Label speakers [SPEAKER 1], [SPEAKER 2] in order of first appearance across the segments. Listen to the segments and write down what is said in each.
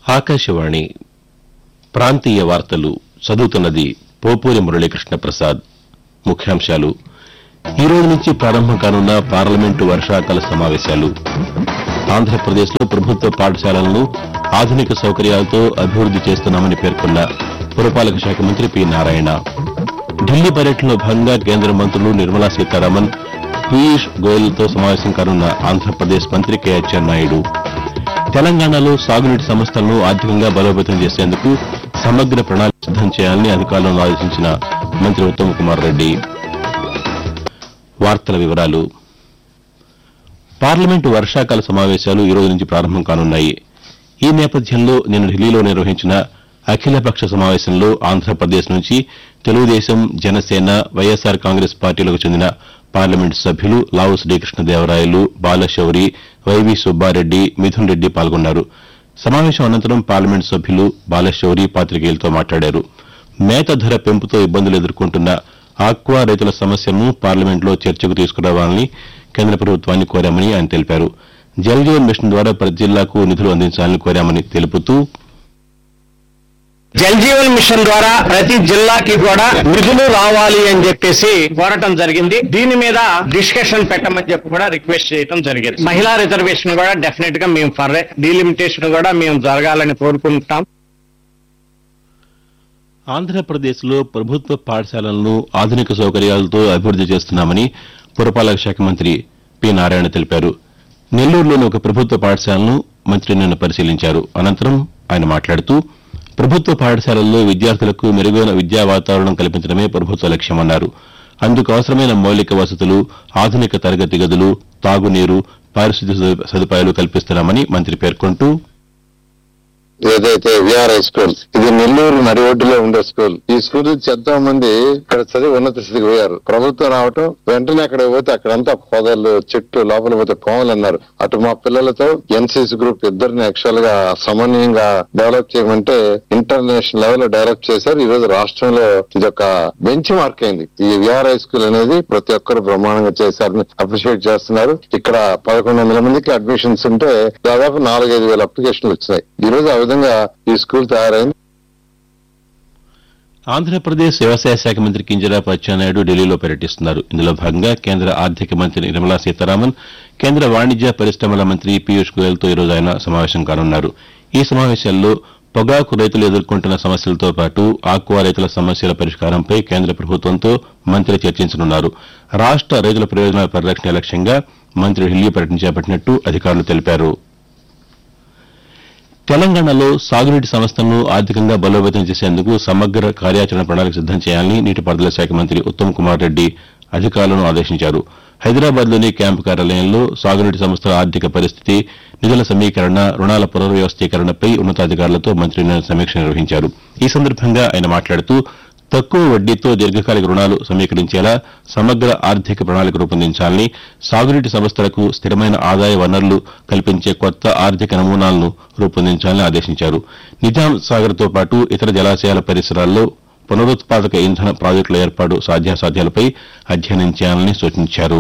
[SPEAKER 1] ఆకాశవాణి ప్రాంతీయ వార్తలు చదువుతున్నది పోపూరి మురళీకృష్ణ ప్రసాద్ ముఖ్యాంశాలు ఈ రోజు నుంచి ప్రారంభం కానున్న పార్లమెంటు వర్షాకాల సమావేశాలు ఆంధ్రప్రదేశ్లో ప్రభుత్వ పాఠశాలలను ఆధునిక సౌకర్యాలతో అభివృద్ది చేస్తున్నామని పేర్కొన్న పురపాలక శాఖ మంత్రి పి నారాయణ ఢిల్లీ పర్యటనలో భాగంగా కేంద్ర మంత్రులు నిర్మలా సీతారామన్ పీయూష్ గోయల్తో సమావేశం కానున్న ఆంధ్రప్రదేశ్ మంత్రి కె అచ్చెన్నాయుడు తెలంగాణలో సాగునీటి సంస్థలను ఆర్థికంగా బలోపేతం చేసేందుకు సమగ్ర ప్రణాళిక సిద్దం చేయాలని అధికారులను ఆదేశించిన మంత్రి ఉత్తమ్ కుమార్ రెడ్డి వార్తల వివరాలు పార్లమెంటు వర్షాకాల సమావేశాలు ఈ రోజు నుంచి ప్రారంభం కానున్నాయి ఈ నేపథ్యంలో నిన్న ఢిల్లీలో నిర్వహించిన అఖిలపక్ష సమావేశంలో ఆంధ్రప్రదేశ్ నుంచి తెలుగుదేశం జనసేన వైఎస్సార్ కాంగ్రెస్ పార్టీలకు చెందిన పార్లమెంటు సభ్యులు లావు శ్రీకృష్ణదేవరాయలు బాలశౌరి వైవి సుబ్బారెడ్డి మిథున్ రెడ్డి పాల్గొన్నారు సమావేశం అనంతరం పార్లమెంటు సభ్యులు బాలశౌరి పాతికేయులతో మాట్లాడారు మేత ధర పెంపుతో ఇబ్బందులు ఎదుర్కొంటున్న ఆక్వా రైతుల సమస్యను పార్లమెంట్లో చర్చకు తీసుకురావాలని కేంద్ర ప్రభుత్వాన్ని కోరామని ఆయన తెలిపారు జల్ జీవన్ మిషన్ ద్వారా ప్రతి జిల్లాకు నిధులు అందించాలని కోరామని తెలుపుతూ
[SPEAKER 2] జల్ జీవన్ మిషన్ ద్వారా ప్రతి జిల్లాకి కూడా నిధులు రావాలి అని చెప్పేసి కోరటం జరిగింది దీని మీద డిస్కషన్ పెట్టమని చెప్పి కూడా రిక్వెస్ట్ చేయడం జరిగింది మహిళా రిజర్వేషన్ కూడా డెఫినెట్ గా మేము ఫర్ డీలిమిటేషన్ కూడా మేము జరగాలని కోరుకుంటాం
[SPEAKER 1] ఆంధ్రప్రదేశ్లో ప్రభుత్వ పాఠశాలలను ఆధునిక సౌకర్యాలతో అభివృద్ది చేస్తున్నామని పురపాలక శాఖ మంత్రి పి నారాయణ తెలిపారు నెల్లూరులోని ఒక ప్రభుత్వ పాఠశాలను మంత్రి నిన్న పరిశీలించారు అనంతరం ఆయన మాట్లాడుతూ ప్రభుత్వ పాఠశాలల్లో విద్యార్థులకు మెరుగైన విద్యా వాతావరణం కల్పించడమే ప్రభుత్వ లక్ష్యమన్నారు అందుకు అవసరమైన మౌలిక వసతులు ఆధునిక తరగతి గదులు తాగునీరు పారిశుద్ధ్య సదు- సదుపాయాలు కల్పిస్తున్నామని మంత్రి పేర్కొంటూ
[SPEAKER 3] ఏదైతే విఆర్ఐ స్కూల్ ఇది నెల్లూరు నడిఒడ్డులో ఉండే స్కూల్ ఈ స్కూల్ నుంచి ఎంతో మంది ఇక్కడ చదివి ఉన్నత స్థితికి పోయారు ప్రభుత్వం రావటం వెంటనే అక్కడ పోతే అక్కడంతా పొదలు చెట్టు లోపల పోతే కోమలు అన్నారు అటు మా పిల్లలతో ఎన్సీసీ గ్రూప్ ఇద్దరిని యాక్చువల్ గా సమన్వయంగా డెవలప్ చేయమంటే ఇంటర్నేషనల్ లెవెల్ లో డెవలప్ చేశారు ఈ రోజు రాష్ట్రంలో ఇది ఒక బెంచ్ మార్క్ అయింది ఈ విఆర్ఐ స్కూల్ అనేది ప్రతి ఒక్కరు బ్రహ్మాండంగా చేశారని అప్రిషియేట్ చేస్తున్నారు ఇక్కడ పదకొండు వందల మందికి అడ్మిషన్స్ ఉంటే దాదాపు నాలుగైదు వేల అప్లికేషన్లు వచ్చినాయి ఈ రోజు ఆ విధంగా ఈ స్కూల్ తయారైంది
[SPEAKER 1] ఆంధ్రప్రదేశ్ వ్యవసాయ శాఖ మంత్రి కింజరాపు అచ్చెన్నాయుడు ఢిల్లీలో పర్యటిస్తున్నారు ఇందులో భాగంగా కేంద్ర ఆర్థిక మంత్రి నిర్మలా సీతారామన్ కేంద్ర వాణిజ్య పరిశ్రమల మంత్రి పీయూష్ గోయల్తో ఈరోజు ఆయన సమావేశం కానున్నారు ఈ సమావేశాల్లో పొగాకు రైతులు ఎదుర్కొంటున్న సమస్యలతో పాటు ఆక్వా రైతుల సమస్యల పరిష్కారంపై కేంద్ర ప్రభుత్వంతో మంత్రి చర్చించనున్నారు రాష్ట రైతుల ప్రయోజనాల పరిరక్షణ లక్ష్యంగా మంత్రి ఢిల్లీ పర్యటన చేపట్టినట్టు అధికారులు తెలిపారు తెలంగాణలో సాగునీటి సంస్థలను ఆర్థికంగా బలోపేతం చేసేందుకు సమగ్ర కార్యాచరణ ప్రణాళిక సిద్దం చేయాలని నీటిపారుదల శాఖ మంత్రి ఉత్తమ్ కుమార్ రెడ్డి అధికారులను ఆదేశించారు హైదరాబాద్లోని క్యాంపు కార్యాలయంలో సాగునీటి సంస్థల ఆర్థిక పరిస్థితి నిధుల సమీకరణ రుణాల పునర్వ్యవస్థీకరణపై ఉన్నతాధికారులతో మంత్రి నిన్న సమీక్ష నిర్వహించారు ఈ సందర్భంగా ఆయన మాట్లాడుతూ తక్కువ వడ్డీతో దీర్ఘకాలిక రుణాలు సమీకరించేలా సమగ్ర ఆర్థిక ప్రణాళిక రూపొందించాలని సాగునీటి సంస్థలకు స్థిరమైన ఆదాయ వనరులు కల్పించే కొత్త ఆర్థిక నమూనాలను రూపొందించాలని ఆదేశించారు నిజాం సాగర్తో పాటు ఇతర జలాశయాల పరిసరాల్లో పునరుత్పాదక ఇంధన ప్రాజెక్టుల ఏర్పాటు సాధ్యాసాధ్యాలపై అధ్యయనం చేయాలని సూచించారు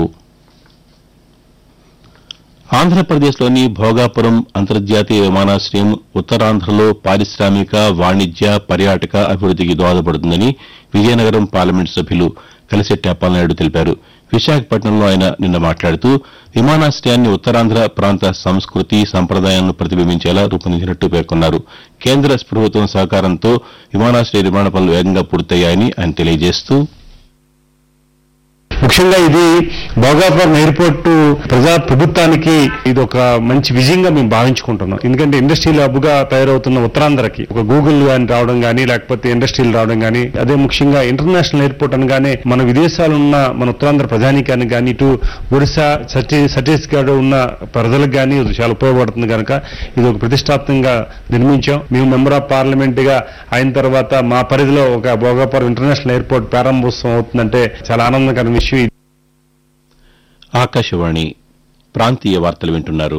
[SPEAKER 1] ఆంధ్రప్రదేశ్లోని భోగాపురం అంతర్జాతీయ విమానాశ్రయం ఉత్తరాంధ్రలో పారిశ్రామిక వాణిజ్య పర్యాటక అభివృద్దికి దోహదపడుతుందని విజయనగరం పార్లమెంటు సభ్యులు కలిశెట్టి అప్పాలనాయుడు తెలిపారు విశాఖపట్నంలో ఆయన నిన్న మాట్లాడుతూ విమానాశ్రయాన్ని ఉత్తరాంధ్ర ప్రాంత సంస్కృతి సంప్రదాయాలను ప్రతిబింబించేలా రూపొందించినట్టు పేర్కొన్నారు కేంద్ర ప్రభుత్వం సహకారంతో విమానాశ్రయ నిర్మాణ పనులు వేగంగా పూర్తయ్యాయని ఆయన తెలియజేస్తూ
[SPEAKER 4] ముఖ్యంగా ఇది భోగాపురం ఎయిర్పోర్ట్ ప్రజా ప్రభుత్వానికి ఇది ఒక మంచి విజయంగా మేము భావించుకుంటున్నాం ఎందుకంటే ఇండస్ట్రియల్ హబ్ గా తయారవుతున్న ఉత్తరాంధ్రకి ఒక గూగుల్ గాని రావడం గానీ లేకపోతే ఇండస్ట్రీలు రావడం గానీ అదే ముఖ్యంగా ఇంటర్నేషనల్ ఎయిర్పోర్ట్ అనగానే మన విదేశాలు ఉన్న మన ఉత్తరాంధ్ర ప్రజానీకానికి కానీ ఇటు ఒడిశా ఛత్తీ ఛత్తీస్గఢ్ ఉన్న ప్రజలకు కానీ ఇది చాలా ఉపయోగపడుతుంది కనుక ఇది ఒక ప్రతిష్టాత్మకంగా నిర్మించాం మేము మెంబర్ ఆఫ్ పార్లమెంట్ గా అయిన తర్వాత మా పరిధిలో ఒక భోగాపురం ఇంటర్నేషనల్ ఎయిర్పోర్ట్ ప్రారంభోత్సవం అవుతుందంటే చాలా ఆనందకరమైన విషయం ఇది.
[SPEAKER 1] ఆకాశవాణి ప్రాంతీయ వార్తలు వింటున్నారు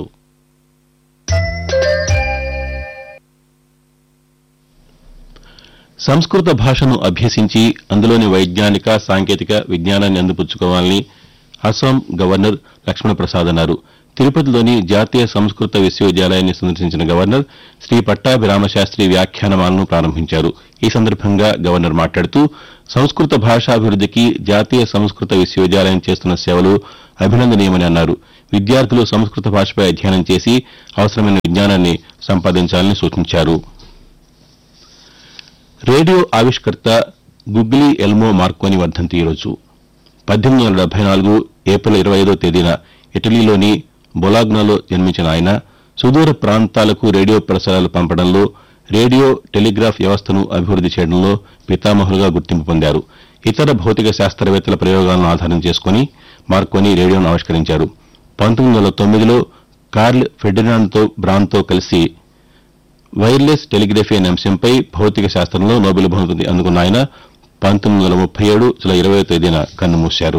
[SPEAKER 1] సంస్కృత భాషను అభ్యసించి అందులోని వైజ్ఞానిక సాంకేతిక విజ్ఞానాన్ని అందిపుచ్చుకోవాలని అస్సాం గవర్నర్ లక్ష్మణ ప్రసాద్ అన్నారు తిరుపతిలోని జాతీయ సంస్కృత విశ్వవిద్యాలయాన్ని సందర్శించిన గవర్నర్ శ్రీ పట్టాభిరామశాస్త్రి వ్యాఖ్యానమాలను ప్రారంభించారు ఈ సందర్భంగా గవర్నర్ మాట్లాడుతూ సంస్కృత భాషాభివృద్దికి జాతీయ సంస్కృత విశ్వవిద్యాలయం చేస్తున్న సేవలు అభినందనీయమని అన్నారు విద్యార్థులు సంస్కృత భాషపై అధ్యయనం చేసి అవసరమైన విజ్ఞానాన్ని సంపాదించాలని సూచించారు రేడియో ఆవిష్కర్త గుగ్లీ ఎల్మో మార్కోని వర్ధంతి ఈరోజు పద్దెనిమిది వందల డెబ్బై నాలుగు ఏప్రిల్ ఇరవై ఐదో తేదీన ఇటలీలోని బొలాగ్నాలో జన్మించిన ఆయన సుదూర ప్రాంతాలకు రేడియో ప్రసారాలు పంపడంలో రేడియో టెలిగ్రాఫ్ వ్యవస్థను అభివృద్ది చేయడంలో పితామహులుగా గుర్తింపు పొందారు ఇతర భౌతిక శాస్త్రవేత్తల ప్రయోగాలను ఆధారం చేసుకుని మార్కోని రేడియోను ఆవిష్కరించారు పంతొమ్మిది వందల తొమ్మిదిలో కార్ల్ ఫెర్డినాండ్తో బ్రాన్తో కలిసి వైర్లెస్ టెలిగ్రఫీ అనే అంశంపై భౌతిక శాస్త్రంలో నోబెల్ బహుమతి అందుకున్న ఆయన పంతొమ్మిది వందల ముప్పై ఏడు జులై ఇరవై తేదీన కన్నుమూశారు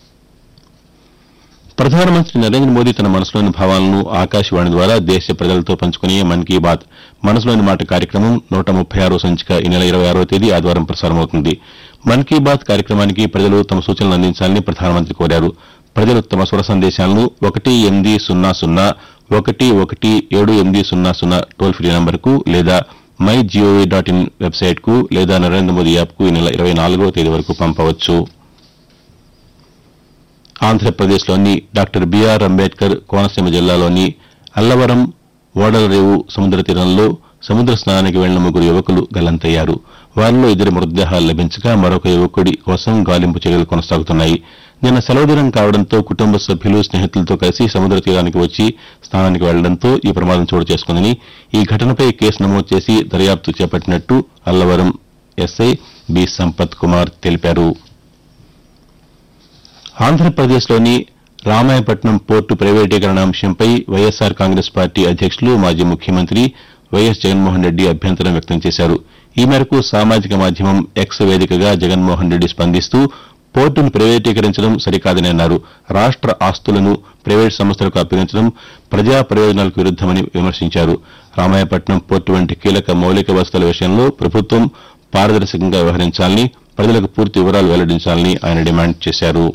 [SPEAKER 1] ప్రధానమంత్రి నరేంద్ర మోదీ తన మనసులోని భావాలను ఆకాశవాణి ద్వారా దేశ ప్రజలతో పంచుకునే మన్ కీ బాత్ మనసులోని మాట కార్యక్రమం నూట ముప్పై ఆరో సంచిక ఈ నెల ఇరవై ఆరో తేదీ ఆదివారం ప్రసారమవుతుంది మన్ కీ బాత్ కార్యక్రమానికి ప్రజలు తమ సూచనలు అందించాలని ప్రధానమంత్రి కోరారు ప్రజలు తమ స్వర సందేశాలను ఒకటి ఎనిమిది సున్నా సున్నా ఒకటి ఒకటి ఏడు ఎనిమిది సున్నా సున్నా టోల్ ఫ్రీ నంబర్కు లేదా my GOV dot in website కు లేదా నరేంద్ర మోదీ యాప్ కు ఈ నెల ఇరవై నాలుగవ తేదీ వరకు పంపవచ్చు ఆంధ్రప్రదేశ్లోని డాక్టర్ బీఆర్ అంబేద్కర్ కోనసీమ జిల్లాలోని అల్లవరం ఓడలరేవు సముద్ర తీరంలో సముద్ర స్నానానికి వెళ్లిన ముగ్గురు యువకులు గల్లంతయ్యారు వారిలో ఇద్దరి మృతదేహాలు లభించగా మరొక యువకుడి కోసం గాలింపు చర్యలు కొనసాగుతున్నాయి నిన్న సెలవు దినం కావడంతో కుటుంబ సభ్యులు స్నేహితులతో కలిసి సముద్ర తీరానికి వచ్చి స్నానానికి వెళ్లడంతో ఈ ప్రమాదం చోటు చేసుకుందని ఈ ఘటనపై కేసు నమోదు చేసి దర్యాప్తు చేపట్టినట్టు అల్లవరం ఎస్ఐ బి సంపత్ కుమార్ తెలిపారు ఆంధ్రప్రదేశ్లోని రామాయపట్నం పోర్టు ప్రైవేటీకరణ అంశంపై వైఎస్సార్ కాంగ్రెస్ పార్టీ అధ్యక్షులు మాజీ ముఖ్యమంత్రి వైఎస్ జగన్మోహన్ రెడ్డి అభ్యంతరం వ్యక్తం చేశారు ఈ మేరకు సామాజిక మాధ్యమం ఎక్స్ వేదికగా జగన్మోహన్ రెడ్డి స్పందిస్తూ పోర్టును ప్రైవేటీకరించడం సరికాదని అన్నారు రాష్ట్ర ఆస్తులను ప్రైవేట్ సంస్థలకు అప్పగించడం ప్రజా ప్రయోజనాలకు విరుద్దమని విమర్శించారు రామాయపట్నం పోర్టు వంటి కీలక మౌలిక వసతుల విషయంలో ప్రభుత్వం పారదర్శకంగా వ్యవహరించాలని ప్రజలకు పూర్తి వివరాలు వెల్లడించాలని ఆయన డిమాండ్ చేశారు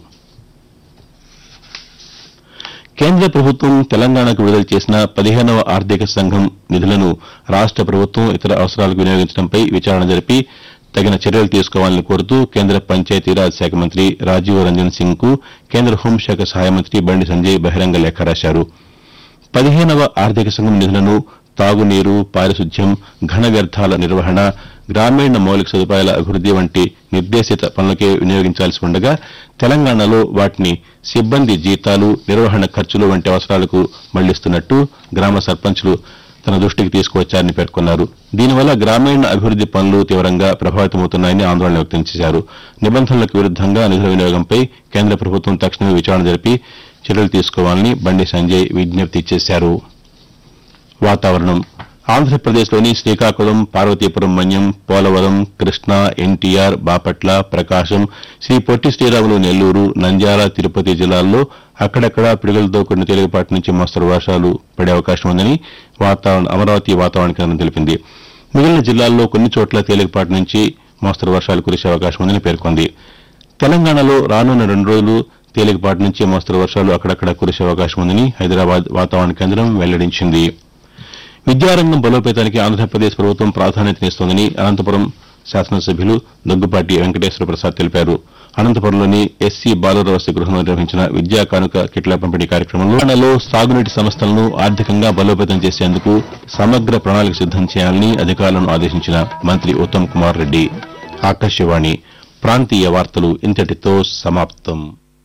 [SPEAKER 1] కేంద్ర ప్రభుత్వం తెలంగాణకు విడుదల చేసిన పదిహేనవ ఆర్థిక సంఘం నిధులను రాష్ట ప్రభుత్వం ఇతర అవసరాలకు వినియోగించడంపై విచారణ జరిపి తగిన చర్యలు తీసుకోవాలని కోరుతూ కేంద్ర పంచాయతీరాజ్ శాఖ మంత్రి రాజీవ్ రంజన్ సింగ్ కు కేంద్ర హోంశాఖ సహాయ మంత్రి బండి సంజయ్ బహిరంగ లేఖ రాశారు పదిహేనవ ఆర్థిక సంఘం నిధులను తాగునీరు పారిశుద్ధ్యం ఘన వ్యర్థాల నిర్వహణ గ్రామీణ మౌలిక సదుపాయాల అభివృద్ది వంటి నిర్దేశిత పనులకే వినియోగించాల్సి ఉండగా తెలంగాణలో వాటిని సిబ్బంది జీతాలు నిర్వహణ ఖర్చులు వంటి అవసరాలకు మళ్లిస్తున్నట్టు గ్రామ సర్పంచ్లు తన దృష్టికి తీసుకువచ్చారని పేర్కొన్నారు దీనివల్ల గ్రామీణ అభివృద్ది పనులు తీవ్రంగా ప్రభావితమవుతున్నాయని ఆందోళన వ్యక్తం చేశారు నిబంధనలకు విరుద్దంగా నిధుల వినియోగంపై కేంద్ర ప్రభుత్వం తక్షణమే విచారణ జరిపి చర్యలు తీసుకోవాలని బండి సంజయ్ విజ్ఞప్తి చేశారు వాతావరణం ఆంధ్రప్రదేశ్లోని శ్రీకాకుళం పార్వతీపురం మన్యం పోలవరం కృష్ణా ఎన్టీఆర్ బాపట్ల ప్రకాశం శ్రీ పొట్టి శ్రీరాములు నెల్లూరు నంద్యాల తిరుపతి జిల్లాల్లో అక్కడక్కడా పిడుగులతో కూడిన తేలికపాటి నుంచి మోస్తరు వర్షాలు పడే అవకాశం ఉందని వాతావరణ అమరావతి వాతావరణ కేంద్రం తెలిపింది మిగిలిన జిల్లాల్లో కొన్ని చోట్ల తేలికపాటి నుంచి మోస్తరు వర్షాలు కురిసే అవకాశం ఉందని పేర్కొంది తెలంగాణలో రానున్న రెండు రోజులు తేలికపాటి నుంచి మోస్తరు వర్షాలు అక్కడక్కడ కురిసే అవకాశం ఉందని హైదరాబాద్ వాతావరణ కేంద్రం వెల్లడించింది విద్యారంగం బలోపేతానికి ఆంధ్రప్రదేశ్ ప్రభుత్వం ప్రాధాన్యతనిస్తోందని అనంతపురం శాసనసభ్యులు దగ్గుపాటి వెంకటేశ్వర ప్రసాద్ తెలిపారు అనంతపురంలోని ఎస్సీ బాలుర వసతి గృహంలో నిర్వహించిన విద్యా కానుక కిట్ల పంపిణీ కార్యక్రమంలో తెలంగాణలో సాగునీటి సంస్థలను ఆర్థికంగా బలోపేతం చేసేందుకు సమగ్ర ప్రణాళిక సిద్దం చేయాలని అధికారులను ఆదేశించిన మంత్రి ఉత్తమ్ కుమార్ రెడ్డి ఆకాశవాణి ప్రాంతీయ వార్తలు ఇంతటితో సమాప్తం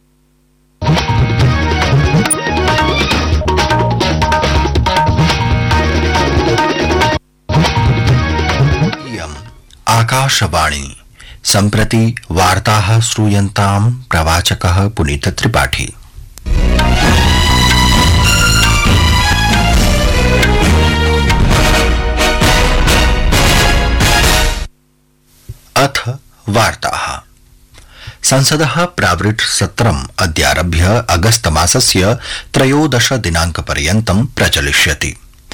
[SPEAKER 5] इयम् आकाशवाणी सम्प्रति वार्ताः श्रूयन्ताम् प्रवाचकः पुनीतत्रिपाठी अथ वार्ताः संसदः प्रावृट् सत्रम् अद्यारभ्य अगस्त मासस्य त्रयोदश दिनाङ्कपर्यन्तं प्रचलिष्यति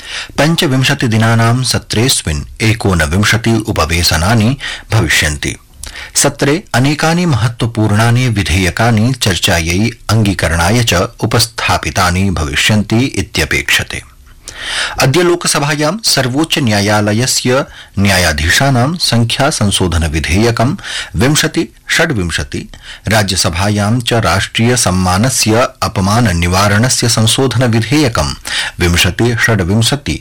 [SPEAKER 5] पञ्चविंशति दिनानां सत्रेऽस्मिन् एकोनविंशति उपवेशनानि भविष्यन्ति सत्रे अनेकानि महत्वपूर्णानि विधेयकानि चर्चायै अङ्गीकरणाय च उपस्थापितानि भविष्यन्ति इत्यपेक्षते अद्य लोकसभायां सर्वोच्च न्यायालयस्य न्यायाधीशानां संख्या संशोधन विधेयकं विंशति षड्विंशति राज्यसभायां च राष्ट्रिय सम्मानस्य अपमान निवारणस्य संशोधन विधेयकं विंशति षड्विंशति